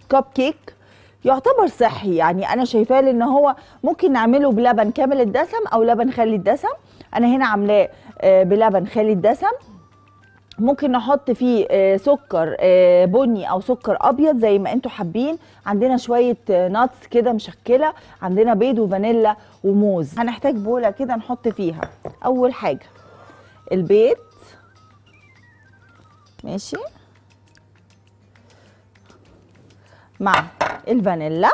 كب كيك يعتبر صحي يعني انا شايفاه لان هو ممكن نعمله بلبن كامل الدسم او لبن خالي الدسم انا هنا عاملاه آه، بلبن خالي الدسم ممكن نحط فيه آه، سكر آه، بني او سكر ابيض زي ما انتوا حابين عندنا شويه ناتس كده مشكله عندنا بيض وفانيلا وموز هنحتاج بوله كده نحط فيها اول حاجه البيض ماشي مع الفانيلا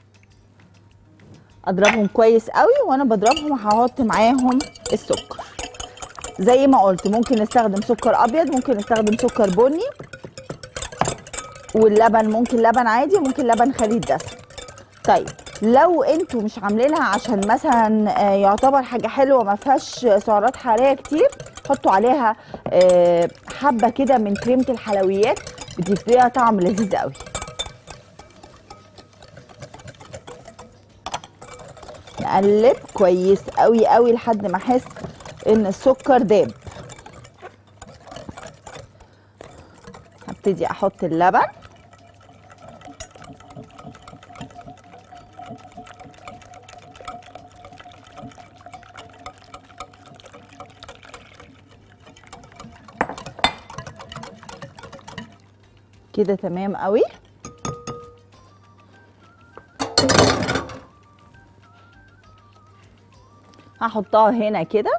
اضربهم كويس قوي وانا بضربهم هحط معاهم السكر زي ما قلت ممكن نستخدم سكر ابيض ممكن نستخدم سكر بني واللبن ممكن لبن عادي وممكن لبن خالي الدسم طيب لو انتوا مش عاملينها عشان مثلا آه، يعتبر حاجه حلوه ما فيهاش سعرات حراريه كتير حطوا عليها آه، حبه كده من كريمه الحلويات بتديها طعم لذيذ قوي نقلب كويس قوي قوي لحد ما احس ان السكر داب هبتدي احط اللبن كده تمام قوي هحطها هنا كده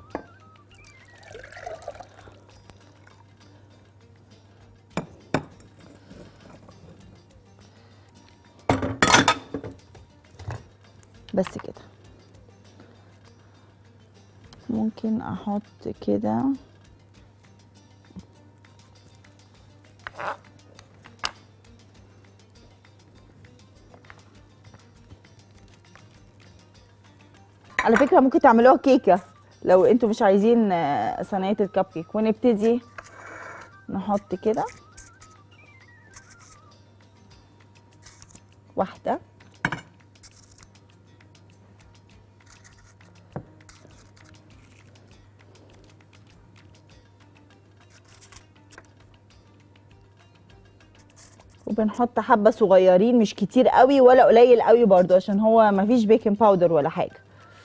بس كده ممكن احط كده على فكره ممكن تعملوها كيكه لو انتوا مش عايزين آه، صينيه الكب كيك ونبتدي نحط كده واحده وبنحط حبه صغيرين مش كتير قوي ولا قليل قوي برضو عشان هو مفيش بيكنج باودر ولا حاجه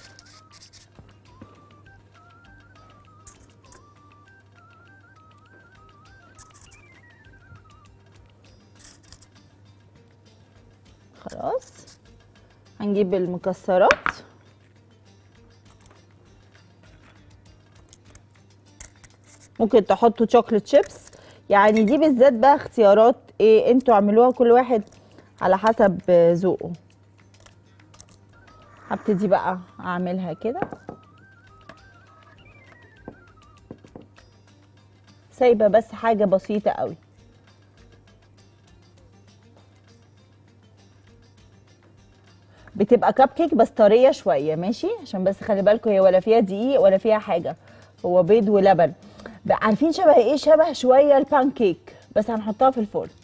خلاص هنجيب المكسرات ممكن تحطوا شوكليت شيبس يعني دي بالذات بقى اختيارات ايه انتوا اعملوها كل واحد على حسب ذوقه هبتدي بقى اعملها كده سايبه بس حاجه بسيطه قوي بتبقى كب كيك بس طريه شويه ماشي عشان بس خلي بالكم هي ولا فيها دقيق ولا فيها حاجه هو بيض ولبن بقى عارفين شبه ايه شبه شويه البان كيك بس هنحطها في الفرن